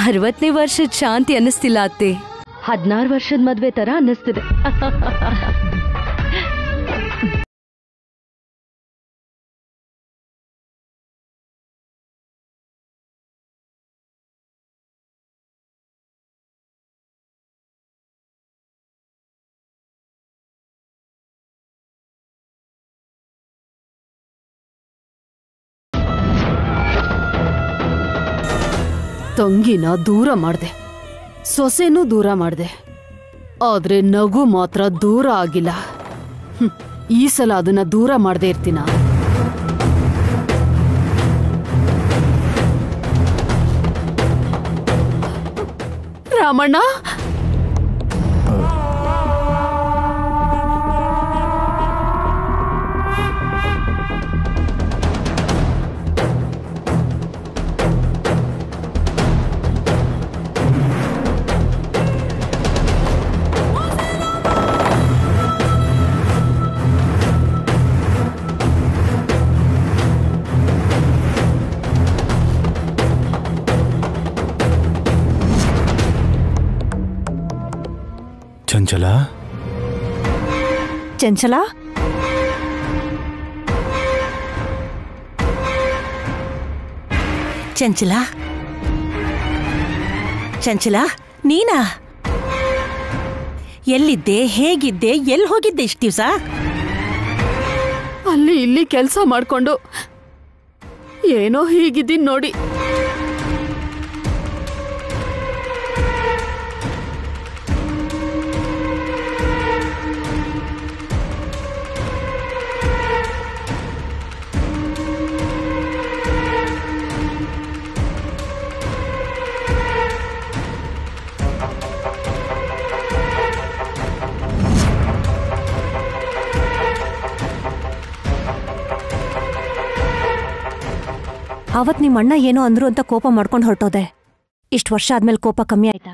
ಅರವತ್ತನೇ ವರ್ಷದ ಶಾಂತಿ ಅನ್ನಿಸ್ತಿಲ್ಲ ಅತ್ತೆ ಹದಿನಾರು ವರ್ಷದ ಮದ್ವೆ ತರ ಅನ್ನಿಸ್ತಿದೆ ತಂಗಿನ ದೂರ ಮಾಡ್ದೆ ಸೊಸೆನೂ ದೂರ ಮಾಡ್ದೆ ಆದ್ರೆ ನಗು ಮಾತ್ರ ದೂರ ಆಗಿಲ್ಲ ಹ್ಮ್, ಈ ಸಲ ಅದನ್ನ ದೂರ ಮಾಡದೆ ಇರ್ತೀನ ರಾಮಣ್ಣ ಚಂಚಲ ಚಂಚಲ ಚಂಚಲ ಚಂಚಲ ನೀನಾ ಎಲ್ಲಿದ್ದೆ ಹೇಗಿದ್ದೆ ಎಲ್ಲಿ ಹೋಗಿದ್ದೆ ಇಷ್ಟು ದಿವಸ ಅಲ್ಲಿ ಇಲ್ಲಿ ಕೆಲಸ ಮಾಡ್ಕೊಂಡು ಏನೋ ಹೀಗಿದ್ದೀನಿ ನೋಡಿ ಅವತ್ ನಿಮ್ಮ ಅಣ್ಣ ಏನೋ ಅಂದ್ರು ಅಂತ ಕೋಪ ಮಾಡ್ಕೊಂಡು ಹೊರಟೋದೆ ಇಷ್ಟು ವರ್ಷ ಆದ್ಮೇಲೆ ಕೋಪ ಕಮ್ಮಿ ಆಯ್ತಾ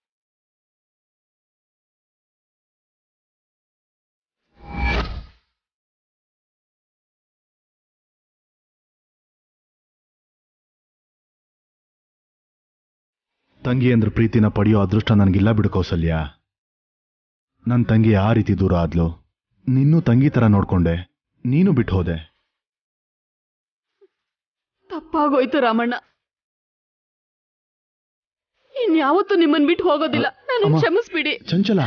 ತಂಗಿ ಅಂದ್ರೆ ಪ್ರೀತಿನ ಪಡೆಯೋ ಅದೃಷ್ಟ ನನಗಿಲ್ಲ ಬಿಡು ಕೌಸಲ್ಯ ನನ್ನ ತಂಗಿ ಆ ರೀತಿ ದೂರ ಆದ್ಲು ನಿನ್ನೂ ತಂಗಿ ತರ ನೋಡ್ಕೊಂಡೆ ನೀನು ಬಿಟ್ಟು ಹೋದೆ ತಪ್ಪಾಗೋಯ್ತು ರಾಮಣ್ಣ ಇನ್ಯಾವತ್ತೂ ನಿಮ್ಮನ್ ಬಿಟ್ಟು ಹೋಗೋದಿಲ್ಲ ನಾನು ಅಮ್ಮ. ಕ್ಷಮಿಸ್ಬಿಡಿ ಚಂಚಲ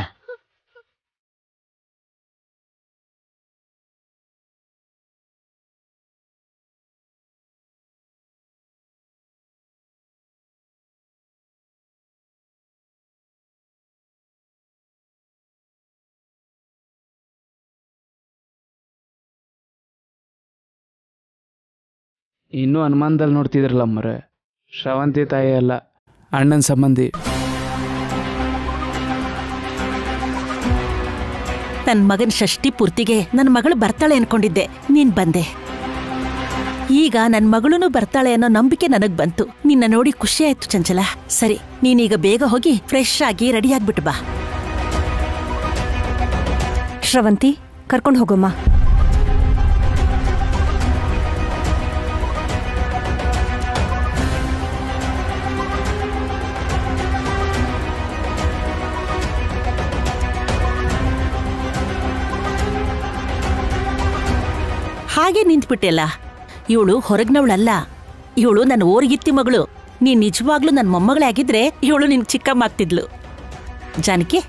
ಇನ್ನೂ ಅನುಮಾನದಲ್ಲಿ ನೋಡ್ತಿದ್ರಲ್ಲ ಅಮ್ಮರೆ ಶ್ರವಂತಿ ತಾಯಿ ಅಲ್ಲ ಅಣ್ಣನ ಸಂಬಂಧಿ ನನ್ನ ಮಗನ ಷಷ್ಠಿ ಪೂರ್ತಿಗೆ ನನ್ನ ಮಗಳು ಬರ್ತಾಳೆ ಅನ್ಕೊಂಡಿದ್ದೆ ನೀನ್ ಬಂದೆ ಈಗ ನನ್ನ ಮಗಳೂ ಬರ್ತಾಳೆ ಅನ್ನೋ ನಂಬಿಕೆ ನನಗ್ ಬಂತು ನಿನ್ನ ನೋಡಿ ಖುಷಿ ಆಯ್ತು ಚಂಚಲ ಸರಿ ನೀನೀಗ ಬೇಗ ಹೋಗಿ ಫ್ರೆಶ್ ಆಗಿ ರೆಡಿ ಆಗ್ಬಿಟ್ಟು ಬಾ ಶ್ರವಂತಿ ಕರ್ಕೊಂಡು ಹೋಗಮ್ಮ ಹಾಗೆ ನಿಂತ್ಬಿಟ್ಟೆಲ್ಲ ಇವಳು ಹೊರಗ್ನವಳಲ್ಲ ಇವಳು ನನ್ನ ಓರಿಗಿತ್ತಿ ಮಗಳು ನೀನ್ ನಿಜವಾಗ್ಲೂ ನನ್ನ ಮೊಮ್ಮಗಳೇ ಆಗಿದ್ರೆ ಇವಳು ನಿನ್ ಚಿಕ್ಕಮ್ಮ ಆಗ್ತಿದ್ಲು ಜಾನಕಿ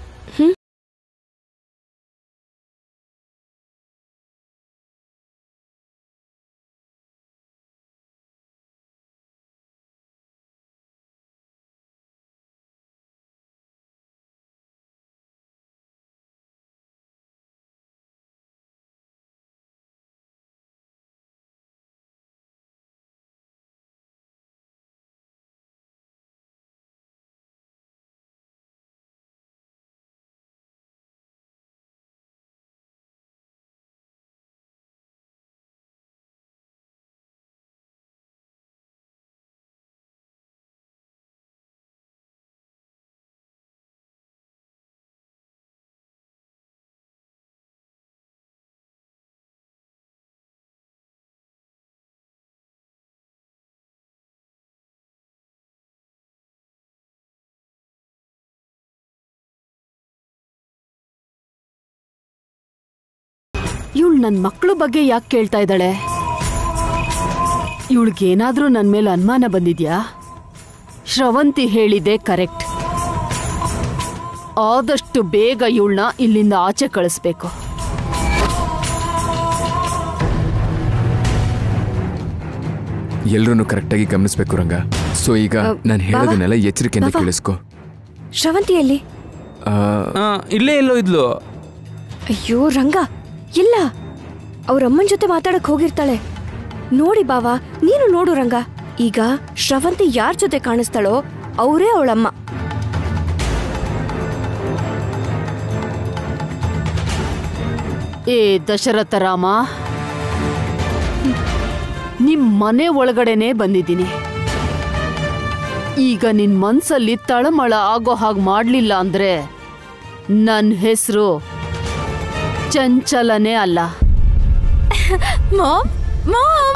ಇವಳು ನನ್ನ ಮಕ್ಕಳು ಬಗ್ಗೆ ಯಾಕೆ ಕೇಳ್ತಾ ಇದ್ದಾಳೆ ಇವಳಿಗೇನಾದ್ರೂ ನನ್ನ ಮೇಲೆ ಅನುಮಾನ ಬಂದಿದ್ಯಾ ಶ್ರವಂತಿ ಹೇಳಿದೆ ಕರೆಕ್ಟ್ ಆದಷ್ಟು ಬೇಗ ಇವಳನ್ನ ಇಲ್ಲಿಂದ ಆಚೆ ಕಳಿಸ್ಬೇಕು ಎಲ್ರೂ ಕರೆಕ್ಟಾಗಿ ಗಮನಿಸ್ಬೇಕು ರಂಗ ಸೊ ಈಗ ನಾನು ಹೇಳೋದನ್ನೆಲ್ಲ ಎಚ್ಚರಿಕೆಯಿಂದ ಕೇಳಿಸ್ಕೊ ಶ್ರವಂತಿಯಲ್ಲಿ ಆ, ಆ, ಇಲ್ಲೇ ಎಲ್ಲೋ ಇದ್ಲು ಅಯ್ಯೋ ರಂಗ ಇಲ್ಲ ಅವ್ರ ಅಮ್ಮನ್ ಜೊತೆ ಮಾತಾಡಕ್ ಹೋಗಿರ್ತಾಳೆ ನೋಡಿ ಬಾವಾ ನೀನು ನೋಡು ರಂಗ ಈಗ ಶ್ರವಂತಿ ಯಾರ್ ಜೊತೆ ಕಾಣಿಸ್ತಾಳೋ ಅವರೇ ಅವಳಮ್ಮ ಏ ದಶರಥ ರಾಮ ನಿಮ್ ಮನೆ ಒಳಗಡೆನೆ ಬಂದಿದ್ದೀನಿ ಈಗ ನಿನ್ ಮನ್ಸಲ್ಲಿ ತಳಮಳ ಆಗೋ ಹಾಗೆ ಮಾಡ್ಲಿಲ್ಲ ಅಂದ್ರೆ ನನ್ನ ಹೆಸರು ಚಂಚಲನೇ ಅಲ್ಲ ಮಾಮ್ ಮಾಮ್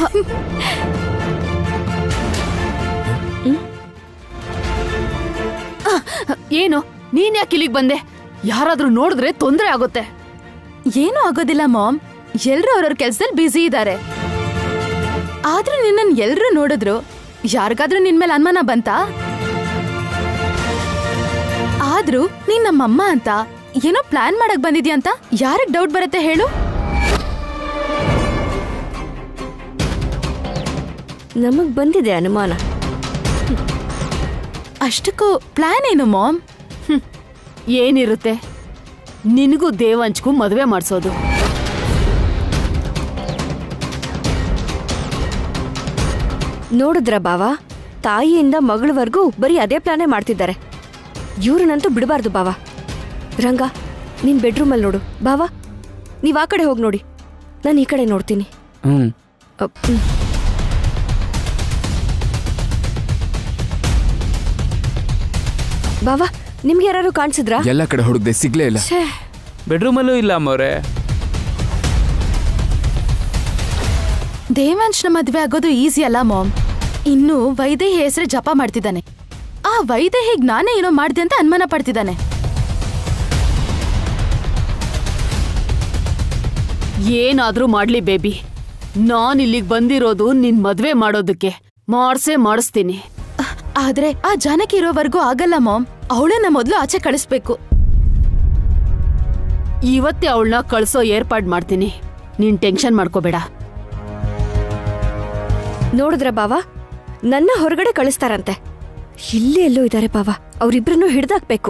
ಏನು ನೀನ್ ಯಾಕೆ ಇಲ್ಲಿಗೆ ಬಂದೆ ಯಾರಾದ್ರೂ ನೋಡಿದ್ರೆ ತೊಂದ್ರೆ ಆಗುತ್ತೆ ಏನೂ ಆಗೋದಿಲ್ಲ ಮಾಮ್ ಎಲ್ರು ಅವ್ರವ್ರ ಕೆಲ್ಸದಲ್ಲಿ ಬ್ಯುಸಿ ಇದ್ದಾರೆ ಆದ್ರೂ ನಿನ್ನನ್ ಎಲ್ರು ನೋಡಿದ್ರು ಯಾರಿಗಾದ್ರೂ ನಿನ್ ಮೇಲೆ ಅನುಮಾನ ಬಂತಾ ಆದ್ರೂ ನೀನ್ ನಮ್ಮಮ್ಮ ಅಂತ ಏನೋ ಪ್ಲಾನ್ ಮಾಡಕ್ ಬಂದಿದ್ಯಾ ಅಂತ ಯಾರಿಗ್ ಡೌಟ್ ಬರುತ್ತೆ ಹೇಳು ನಮಗ್ ಬಂದಿದೆ ಅನುಮಾನ ಅಷ್ಟಕ್ಕೂ ಪ್ಲಾನ್ ಏನು ಮಾಮ್ ಏನಿರುತ್ತೆ ನಿನಗೂ ದೇವಂಚ್ಗೂ ಮದುವೆ ಮಾಡಿಸೋದು ನೋಡಿದ್ರ ಬಾವಾ ತಾಯಿಯಿಂದ ಮಗಳವರೆಗೂ ಬರೀ ಅದೇ ಪ್ಲಾನೇ ಮಾಡ್ತಿದ್ದಾರೆ ಇವ್ರನ್ನಂತೂ ಬಿಡಬಾರ್ದು ಬಾವಾ ರಂಗ ನೀನ್ ಬೆಡ್ರೂಮಲ್ಲಿ ನೋಡು ಬಾವಾ ನೀವ್ ಆ ಕಡೆ ಹೋಗಿ ನೋಡಿ ನಾನು ಈ ಕಡೆ ನೋಡ್ತೀನಿ ಹ್ಞೂ ಅಪ್, ಹ್ಮ್. ಬಾವಾ ನಿಮ್ಗೆ ಯಾರು ಕಾಣಿಸಿದ್ರಾ ಎಲ್ಲ ಕಡೆ ಹುಡುಕ್ದೆ ಸಿಗ್ಲೇ ಇಲ್ಲ ಛೇ ಬೆಡ್ರೂಮಲ್ಲೂ ಇಲ್ಲ ಅಮ್ಮವ್ರೆ ದೇವಾಂಶ್ನ ಮದ್ವೆ ಆಗೋದು ಈಸಿ ಅಲ್ಲ ಮಾಮ್ ಇನ್ನು ವೈದೇಹಿ ಹೆಸರು ಜಪ ಮಾಡ್ತಿದ್ದಾನೆ ಆ ವೈದೇಹಿಗ್ ನಾನೇ ಏನೋ ಮಾಡ್ದೆ ಅಂತ ಅನುಮಾನ ಪಡ್ತಿದ್ದಾನೆ ಏನಾದ್ರೂ ಮಾಡ್ಲಿ ಬೇಬಿ ನಾನ್ ಇಲ್ಲಿಗೆ ಬಂದಿರೋದು ನಿನ್ ಮದ್ವೆ ಮಾಡೋದಕ್ಕೆ ಮಾಡ್ಸೇ ಮಾಡಿಸ್ತೀನಿ ಆದ್ರೆ ಆ ಜಾನಕಿ ಇರೋವರೆಗೂ ಆಗಲ್ಲ ಮಾಮ್ ಅವಳನ್ನ ಮೊದಲು ಆಚೆ ಕಳಿಸ್ಬೇಕು ಇವತ್ತೇ ಅವಳನ್ನ ಕಳ್ಸೋ ಏರ್ಪಾಡ್ ಮಾಡ್ತೀನಿ ನೀನ್ ಟೆನ್ಷನ್ ಮಾಡ್ಕೋಬೇಡ ನೋಡಿದ್ರ ಬಾವಾ ನನ್ನ ಹೊರಗಡೆ ಕಳಿಸ್ತಾರಂತೆ ಇಲ್ಲೇ ಎಲ್ಲೋ ಇದ್ದಾರೆ ಬಾವಾ ಅವ್ರಿಬ್ರನ್ನೂ ಹಿಡ್ದಾಕ್ಬೇಕು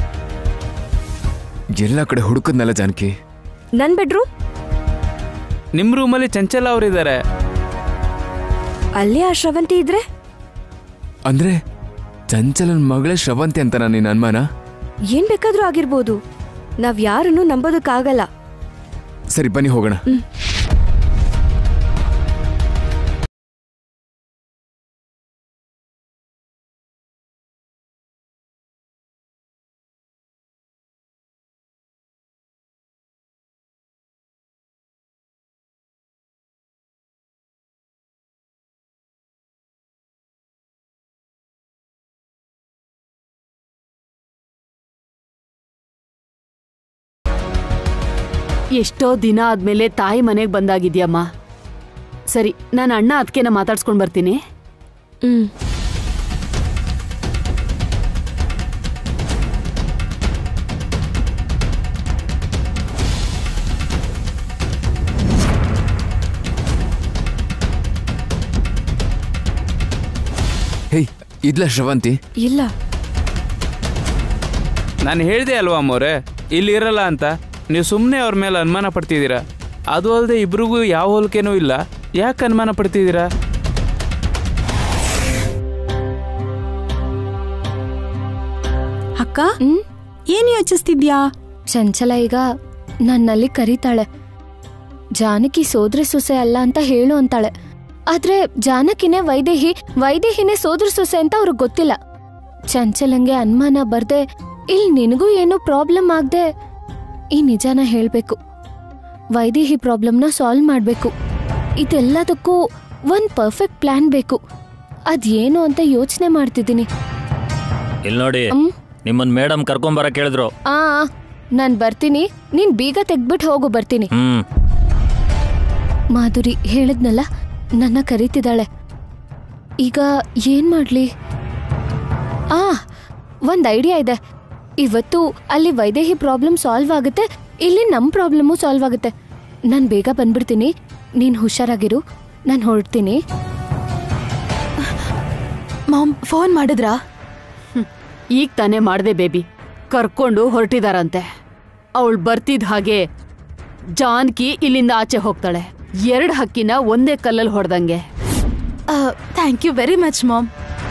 ಎಲ್ಲ ಕಡೆ ಹುಡುಕದ್ನಲ್ಲ ಜಾನಕಿ ನನ್ ಬೆಡ್ರೂಮ್ ನಿಮ್ಮ ರೂಮಲ್ಲಿ ಚಂಚಲ ಅವರಿದ್ದಾರೆ ಅಲ್ಲೇ ಆ ಶ್ರವಂತಿ ಇದ್ರೆ ಅಂದ್ರೆ ಚಂಚಲನ್ ಮಗಳೇ ಶ್ರವಂತಿ ಅಂತ ನಿನ್ನ ಅನುಮಾನ ಏನ್ ಬೇಕಾದ್ರೂ ಆಗಿರ್ಬೋದು ನಾವ್ ಯಾರನ್ನೂ ನಂಬೋದಕ್ಕಾಗಲ್ಲ ಸರಿ ಬನ್ನಿ ಹೋಗೋಣ ಎಷ್ಟೋ ದಿನ ಆದ್ಮೇಲೆ ತಾಯಿ ಮನೆಗೆ ಬಂದಾಗಿದ್ಯಮ್ಮ ಸರಿ ನಾನು ಅಣ್ಣ ಅದಕ್ಕೆನ ಮಾತಾಡ್ಸ್ಕೊಂಡ್ ಬರ್ತೀನಿ ಹ್ಮ್ ಹೇಯ್ ಇದ್ಲ ಶ್ರವಂತಿ ಇಲ್ಲ ನಾನು ಹೇಳಿದೆ ಅಲ್ವಾ ಅಮ್ಮವ್ರೆ ಇಲ್ಲಿ ಇರಲ್ಲ ಅಂತ ನೀವು ಸುಮ್ಮನೆ ಅವ್ರ ಮೇಲೆ ಅನುಮಾನ ಪಡ್ತಿದ್ದೀರಾ ಅದು ಅಲ್ಲದೆ ಇಬ್ರಿಗೂ ಯಾವ ಹೋಲಿಕೆನೂ ಇಲ್ಲ ಯಾಕೆ ಅನುಮಾನ ಪಡ್ತಿದ್ದೀರಾ ಅಕ್ಕ ಏನ್ ಯೋಚಿಸ್ತಿದ್ಯಾ ಚಂಚಲ ಈಗ ನನ್ನಲ್ಲಿ ಕರೀತಾಳೆ ಜಾನಕಿ ಸೋದ್ರ ಸೊಸೆ ಅಲ್ಲ ಅಂತ ಹೇಳು ಅಂತಾಳೆ ಆದ್ರೆ ಜಾನಕಿನೇ ವೈದೇಹಿ ವೈದೇಹಿನೇ ಸೋದ್ರ ಸೊಸೆ ಅಂತ ಅವ್ರಿಗೆ ಗೊತ್ತಿಲ್ಲ ಚಂಚಲಂಗೆ ಅನುಮಾನ ಬರ್ದೆ ಇಲ್ಲಿ ನಿನಗೂ ಏನೂ ಪ್ರಾಬ್ಲಮ್ ಆಗದೆ ಈ ನಿಜಾನ ಹೇಳ್ಬೇಕು ವೈದೇಹಿ ಪ್ರಾಬ್ಲಮ್ನ ಸಾಲ್ವ್ ಮಾಡ್ಬೇಕು ಇದೆಲ್ಲದಕ್ಕೂ ಒಂದ್ ಪರ್ಫೆಕ್ಟ್ ಪ್ಲಾನ್ ಬೇಕು ಅದೇನು ಅಂತ ಯೋಚನೆ ಮಾಡ್ತಿದ್ದೀನಿ ಇಲ್ಲಿ ನೋಡಿ ಹ್ಮ್? ನಿಮ್ಮನ್ ಮೇಡಮ್ ಕರ್ಕೊಂಬರಕ್ ಹೇಳಿದ್ರು ಆ ನಾನ್ ಬರ್ತೀನಿ ನೀನ್ ಬೀಗ ತೆಗ್ಬಿಟ್ಟು ಹೋಗು ಬರ್ತೀನಿ ಹ್ಮ್ ಮಾಧುರಿ ಹೇಳಿದ್ನಲ್ಲ ನನ್ನ ಕರೀತಿದ್ದಾಳೆ ಈಗ ಏನ್ ಮಾಡ್ಲಿ ಆ ಒಂದ್ ಐಡಿಯಾ ಇದೆ ಇವತ್ತು ಅಲ್ಲಿ ವೈದೇಹಿ ಪ್ರಾಬ್ಲಮ್ ಸಾಲ್ವ್ ಆಗುತ್ತೆ ಇಲ್ಲಿ ನಮ್ ಪ್ರಾಬ್ಲಮ್ಮು ಸಾಲ್ವ್ ಆಗುತ್ತೆ ನಾನ್ ಬೇಗ ಬಂದ್ಬಿಡ್ತೀನಿ ನೀನ್ ಹುಷಾರಾಗಿರು ನಾನು ಹೊರಡ್ತೀನಿ ಮಾಮ್ ಫೋನ್ ಮಾಡಿದ್ರಾ ಈಗ ತಾನೇ ಮಾಡ್ದೆ ಬೇಬಿ ಕರ್ಕೊಂಡು ಹೊರಟಿದಾರಂತೆ ಅವಳು ಬರ್ತಿದ್ ಹಾಗೆ ಜಾನ್ಕಿ ಇಲ್ಲಿಂದ ಆಚೆ ಹೋಗ್ತಾಳೆ ಎರಡು ಹಕ್ಕಿನ ಒಂದೇ ಕಲ್ಲಲ್ಲಿ ಹೊಡೆದಂಗೆ thank you very much ma'am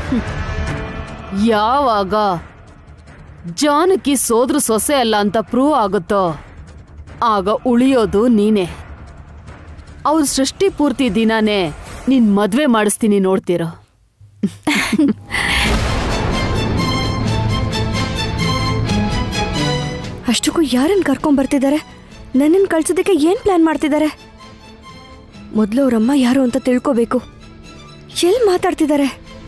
ಯಾವಾಗ ಜಾನಕಿ ಸೋದ್ರ ಸೊಸೆ ಅಲ್ಲ ಅಂತ ಪ್ರೂವ್ ಆಗುತ್ತೋ ಆಗ ಉಳಿಯೋದು ನೀನೇ ಅವ್ರ ಸೃಷ್ಟಿ ಪೂರ್ತಿ ದಿನಾನೇ ನಿನ್ ಮದ್ವೆ ಮಾಡಿಸ್ತೀನಿ ನೋಡ್ತಿರೋ ಅಷ್ಟಕ್ಕೂ ಯಾರನ್ನ ಕರ್ಕೊಂಡ್ ಬರ್ತಿದ್ದಾರೆ ನನ್ನನ್ನು ಕಳ್ಸೋದಕ್ಕೆ ಏನ್ ಪ್ಲಾನ್ ಮಾಡ್ತಿದ್ದಾರೆ ಮೊದಲು ಅವರಮ್ಮ ಯಾರು ಅಂತ ತಿಳ್ಕೋಬೇಕು ಎಲ್ಲಿ ಮಾತಾಡ್ತಿದ್ದಾರೆ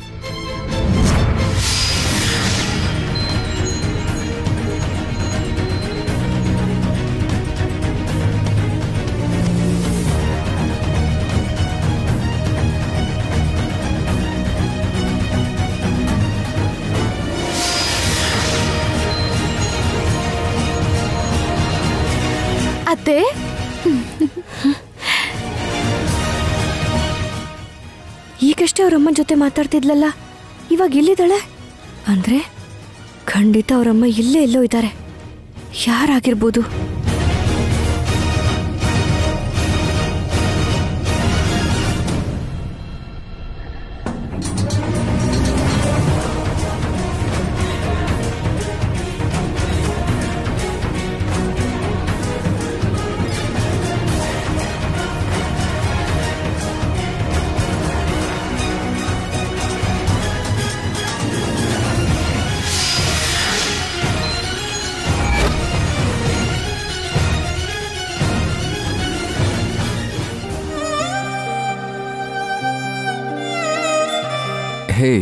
ಅತ್ತೆ ಈಗಷ್ಟೇ ಅವರಮ್ಮ ಜೊತೆ ಮಾತಾಡ್ತಿದ್ಲಲ್ಲ ಇವಾಗ ಎಲ್ಲಿದ್ದಾಳೆ ಅಂದ್ರೆ ಖಂಡಿತ ಅವರಮ್ಮ ಇಲ್ಲೇ ಎಲ್ಲೋ ಇದ್ದಾರೆ ಯಾರಾಗಿರ್ಬೋದು ಹೇ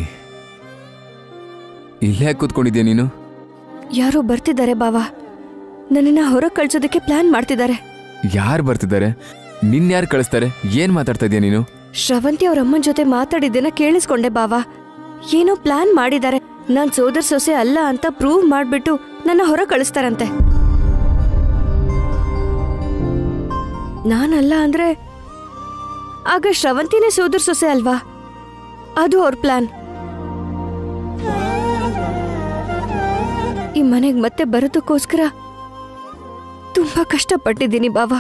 ಇಲ್ಲೇ ಕೂತ್ಕೊಂಡಿದ್ಯಾ ನೀನು ಯಾರೋ ಬರ್ತಿದ್ದಾರೆ ಬಾವಾ ನನ್ನನ್ನ ಹೊರಗೆ ಕಳ್ಸೋದಕ್ಕೆ ಪ್ಲಾನ್ ಮಾಡ್ತಿದ್ದಾರೆ ಯಾರು ಬರ್ತಿದ್ದಾರೆ ನಿನ್ ಯಾರು ಕಳಿಸ್ತಾರೆ ಏನ್ ಮಾತಾಡ್ತಾ ಇದೀಯ ನೀನು ಶ್ರವಂತಿ ಅವ್ರ ಅಮ್ಮನ ಜೊತೆ ಮಾತಾಡಿದ್ದನ್ನ ಕೇಳಿಸ್ಕೊಂಡೆ ಬಾವಾ ಏನೋ ಪ್ಲಾನ್ ಮಾಡಿದ್ದಾರೆ ನಾನ್ ಸೋದರ ಸೊಸೆ ಅಲ್ಲ ಅಂತ ಪ್ರೂವ್ ಮಾಡ್ಬಿಟ್ಟು ನನ್ನ ಹೊರ ಕಳಿಸ್ತಾರಂತೆ ನಾನಲ್ಲ ಅಂದ್ರೆ ಆಗ ಶ್ರವಂತಿನೇ ಸೋದರ ಸೊಸೆ ಅಲ್ವಾ ಅದು ಅವ್ರ ಪ್ಲಾನ್ ಈ ಮನೆಗೆ ಮತ್ತೆ ಬರೋದಕ್ಕೋಸ್ಕರ ತುಂಬಾ ಕಷ್ಟಪಟ್ಟಿದ್ದೀನಿ ಬಾವಾ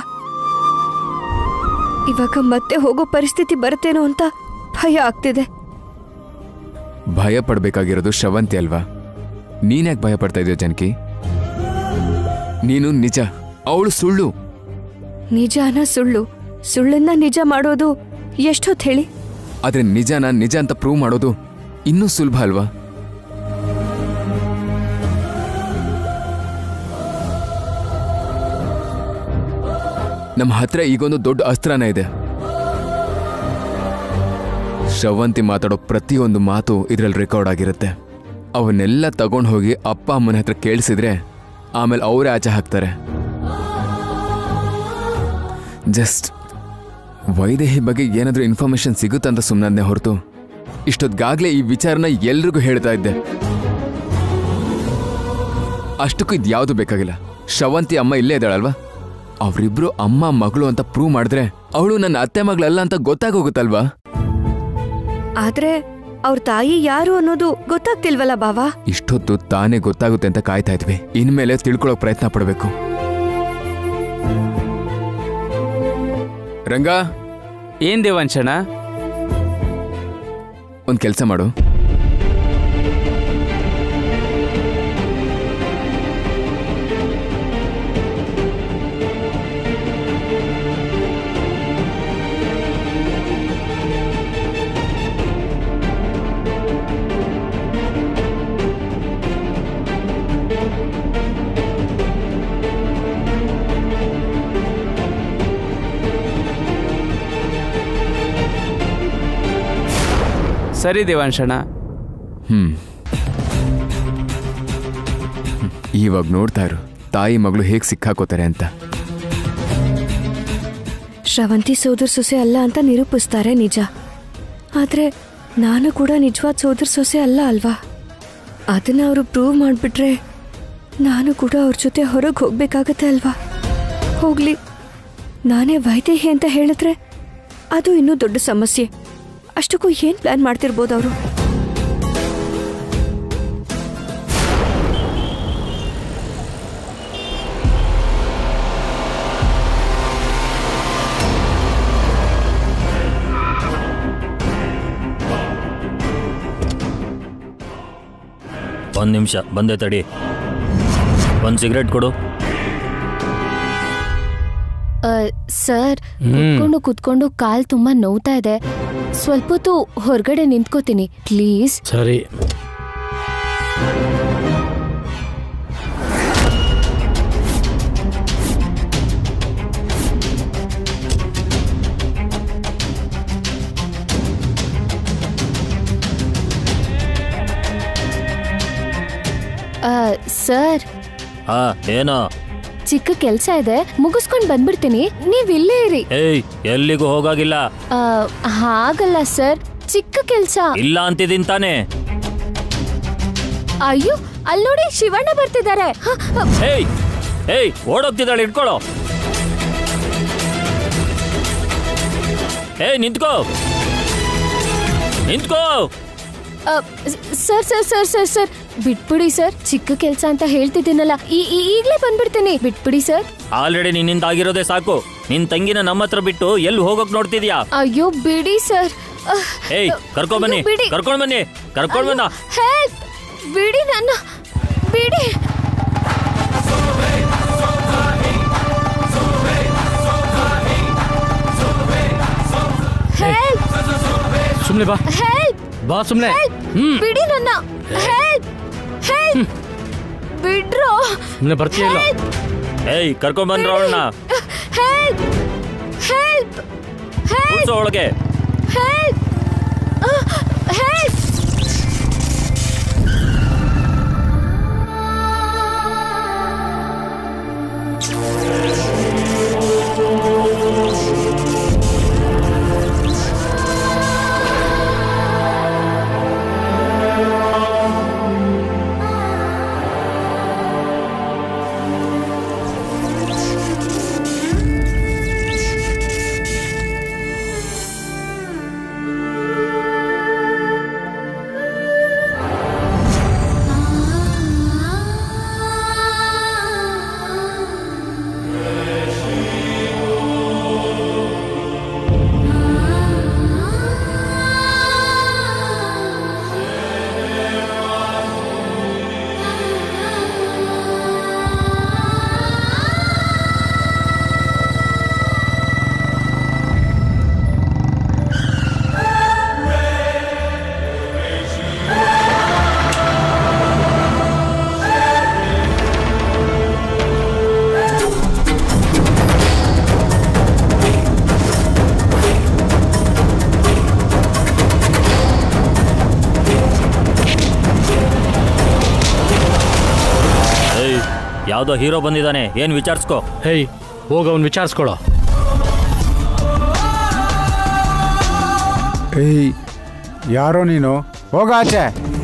ಇವಾಗ ಮತ್ತೆ ಹೋಗೋ ಪರಿಸ್ಥಿತಿ ಬರುತ್ತೇನೋ ಅಂತ ಭಯ ಆಗ್ತಿದೆ ಭಯ ಪಡ್ಬೇಕಾಗಿರೋದು ಶ್ರವಂತಿ ಅಲ್ವಾ ನೀನ್ಯಾಕೆ ಭಯ ಪಡ್ತಾ ಇದೆಯೋ ಜನಕಿ ನೀನು ನಿಜ ಅವಳು ಸುಳ್ಳು ನಿಜಾನ ಸುಳ್ಳು ಸುಳ್ಳನ್ನ ನಿಜ ಮಾಡೋದು ಎಷ್ಟೊತ್ತು ಹೇಳಿ ಆದ್ರೆ ನಿಜನ ನಿಜ ಅಂತ ಪ್ರೂವ್ ಮಾಡೋದು ಇನ್ನೂ ಸುಲಭ ಅಲ್ವಾ ನಮ್ಮ ಹತ್ರ ಈಗೊಂದು ದೊಡ್ಡ ಅಸ್ತ್ರನ ಇದೆ ಶ್ರವಂತಿ ಮಾತಾಡೋ ಪ್ರತಿಯೊಂದು ಮಾತು ಇದ್ರಲ್ಲಿ ರೆಕಾರ್ಡ್ ಆಗಿರುತ್ತೆ ಅವನ್ನೆಲ್ಲ ತಗೊಂಡು ಹೋಗಿ ಅಪ್ಪ ಅಮ್ಮನ ಹತ್ರ ಕೇಳಿಸಿದ್ರೆ ಆಮೇಲೆ ಅವರೇ ಆಚೆ ಹಾಕ್ತಾರೆ ಜಸ್ಟ್ ವೈದೇಹಿ ಬಗ್ಗೆ ಏನಾದರೂ ಇನ್ಫಾರ್ಮೇಶನ್ ಸಿಗುತ್ತಂತ ಸುಮ್ಮನೆ ಹೊರತು ಇಷ್ಟೊತ್ತಿಗಾಗಲೇ ಈ ವಿಚಾರನ ಎಲ್ರಿಗೂ ಹೇಳ್ತಾ ಇದ್ದೆ ಅಷ್ಟಕ್ಕೂ ಇದು ಯಾವುದು ಬೇಕಾಗಿಲ್ಲ ಶ್ರವಂತಿ ಅಮ್ಮ ಇಲ್ಲೇ ಇದ್ದಾಳಲ್ವಾ ಅವರಿಬ್ರು ಅಮ್ಮ ಮಗಳು ಅಂತ ಪ್ರೂವ್ ಮಾಡಿದ್ರೆ ಅವಳು ನನ್ನ ಅತ್ತೆ ಮಗಳಲ್ಲ ಅಂತ ಗೊತ್ತಾಗೋಗುತ್ತಲ್ವಾ ಆದ್ರೆ ಅವ್ರ ತಾಯಿ ಯಾರು ಅನ್ನೋದು ಗೊತ್ತಾಗ್ತಿಲ್ವಲ್ಲ ಬಾವಾ ಇಷ್ಟೊತ್ತು ತಾನೇ ಗೊತ್ತಾಗುತ್ತೆ ಅಂತ ಕಾಯ್ತಾ ಇದ್ವಿ ಇನ್ಮೇಲೆ ತಿಳ್ಕೊಳ್ಳೋಕ್ ಪ್ರಯತ್ನ ಪಡಬೇಕು ರಂಗ ಏನ್ ದೇವಾಂಶಣ ಒಂದ್ ಕೆಲಸ ಮಾಡು ಸರಿ ದೇವಾಂಶಣ ಹ್ಮ್ ಇವಾಗ ನೋಡ್ತಾ ಇರು ತಾಯಿ ಮಗಳು ಹೇಗೆ ಸಿಕ್ಕಾಕೋತಾರೆ ಅಂತ ಶ್ರವಂತಿ ಸೋದರ ಸೊಸೆ ಅಲ್ಲ ಅಂತ ನಿರೂಪಿಸ್ತಾರೆ ನಿಜ ಆದ್ರೆ ನಾನು ಕೂಡ ನಿಜವಾದ ಸೋದರ ಸೊಸೆ ಅಲ್ಲ ಅಲ್ವಾ ಅದನ್ನ ಅವರು ಪ್ರೂವ್ ಮಾಡಿಬಿಟ್ರೆ ನಾನು ಕೂಡ ಅವ್ರ ಜೊತೆ ಹೊರಗೆ ಹೋಗ್ಬೇಕಾಗತ್ತೆ ಅಲ್ವಾ ಹೋಗ್ಲಿ ನಾನೇ ವೈದೇಹಿ ಅಂತ ಹೇಳಿದ್ರೆ ಅದು ಇನ್ನೂ ದೊಡ್ಡ ಸಮಸ್ಯೆ ಅಷ್ಟಕ್ಕೂ ಏನು ಪ್ಲಾನ್ ಮಾಡ್ತಿರ್ಬೋದು ಅವರು ಒಂದು ನಿಮಿಷ ಬಂದೆ ತಡಿ ಒಂದು ಸಿಗರೇಟ್ ಕೊಡು ಆ, ಸರ್ ಕುತ್ಕೊಂಡು ಕುತ್ಕೊಂಡು ಕಾಲ್ ತುಂಬಾ ನೋವ್ತಾ ಇದೆ ಸ್ವಲ್ಪ ಹೊತ್ತು ಹೊರಗಡೆ ನಿಂತ್ಕೋತೀನಿ ಪ್ಲೀಸ್ ಸರಿ ಆ, ಸರ್ ಹಾ ಏನೋ ಚಿಕ್ಕ ಕೆಲ್ಸ ಇದೆ ಮುಗಿಸ್ಕೊಂಡ್ ಬಂದ್ಬಿಡ್ತೀನಿ ನೀವ್ ಇಲ್ಲೇ ಇರಿ ಏಯ್ ಎಲ್ಲಿಗೂ ಹೋಗಾಗಿಲ್ಲ ಆ, ಹಾಗಲ್ಲ ಸರ್ ಚಿಕ್ಕ ಕೆಲ್ಸ ಇಲ್ಲ ಅಂತಿದ್ದೀನಿ ತಾನೇ ಅಯ್ಯೋ ಅಲ್ಲಿ ನೋಡಿ ಶಿವಣ್ಣ ಬರ್ತಿದ್ದಾರೆ ಹ, ಹ, ಏಯ್ ಏಯ್ ಓಡೋಗ್ತಿದ್ದಾಳೆ ಇಟ್ಕೊಳ್ಳೋ ಏಯ್ ನಿಂತ್ಕೋ ನಿಂತ್ಕೋ ಆ, ಸ- sir sir sir sir sir ಬಿಟ್ಬಿಡಿ ಸರ್ ಚಿಕ್ಕ ಕೆಲ್ಸ ಅಂತ ಹೇಳ್ತಿದ್ದೀನಲ್ಲ ಈ- ಈ- ಈಗ್ಲೇ ಬಂದ್ಬಿಡ್ತೀನಿ ಬಿಟ್ಬಿಡಿ ಸರ್ ಆಲ್ರೆಡಿ ನಿನ್ನಿಂದ ಆಗಿರೋದೇ ಸಾಕು ನಿನ್ ತಂಗಿನ ನಮ್ಮ ಹತ್ರ ಬಿಟ್ಟು ಎಲ್ಲಿ ಹೋಗಕ್ ನೋಡ್ತಿದ್ಯಾ ಅಯ್ಯೋ ಬಿಡಿ ಸರ್ ಅಹ್, ಏಯ್ ಕರ್ಕೊಂಡ್ ಬನ್ನಿ ಅಯ್ಯೋ, ಬಿಡಿ. ಕರ್ಕೊಂಡ್ ಬನ್ನಿ ಕರ್ಕೊಂಡ್ ಬಂದ ಹೆಲ್ಪ್ ಬಿಡಿ ನನ್ನ ಬಿಡಿ ಹೆಲ್ಪ್ ಸುಮ್ನೆ ಬಾ ಹೆಲ್ಪ್ ಬಾ ಸುಮ್ನೆ ಹ್ಮ್ ಬಿಡಿ ನನ್ನ ಹೆಲ್ಪ್ ಹೆಲ್ಪ್ ಬಿಡ್ರೋ ಸುಮ್ನೆ ಬರ್ತೀಯ ಇಲ್ಲ ಏಯ್ ಕರ್ಕೊಂಡ್ ಬಂದ್ರ ಅವಳನ್ನ ಹೆಲ್ಪ್ ಹೆಲ್ಪ್ ಹೆಲ್ಪ್ ಒಳಗೆ ಹೆಲ್ಪ್ ಹೆಲ್ಪ್ ಏಯ್ ಯಾವ್ದೋ ಹೀರೋ ಬಂದಿದ್ದಾನೆ ಏನ್ ವಿಚಾರಿಸ್ಕೋ ಹೇಯ್ ಹೋಗ ಅವ್ನು ವಿಚಾರಿಸ್ಕೊಳೋ ಏಯ್ ಯಾರೋ ನೀನು ಹೋಗ ಆಚೆ